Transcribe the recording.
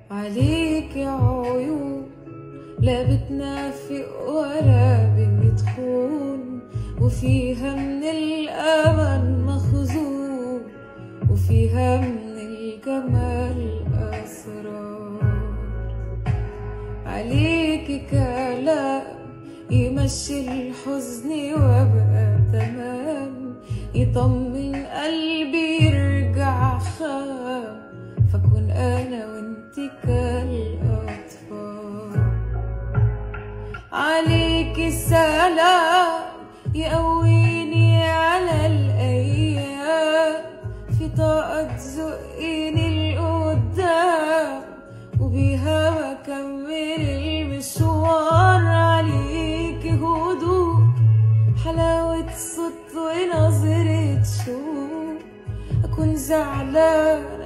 عليك عيون لا بتنافق ولا بتخون وفيها من الأمل مخزون وفيها من الجمال أسرار عليك كلام يمشي الحزن وابقى تمام يطمن قلبي يرجع خام فكون انا وانتي كالاطفال عليك السلام يقويني على الايام في طاقة تزقني لقدام وبيها بكمل المشوار عليك هدوء حلاوة صوت ونظرة شوق أكون زعلان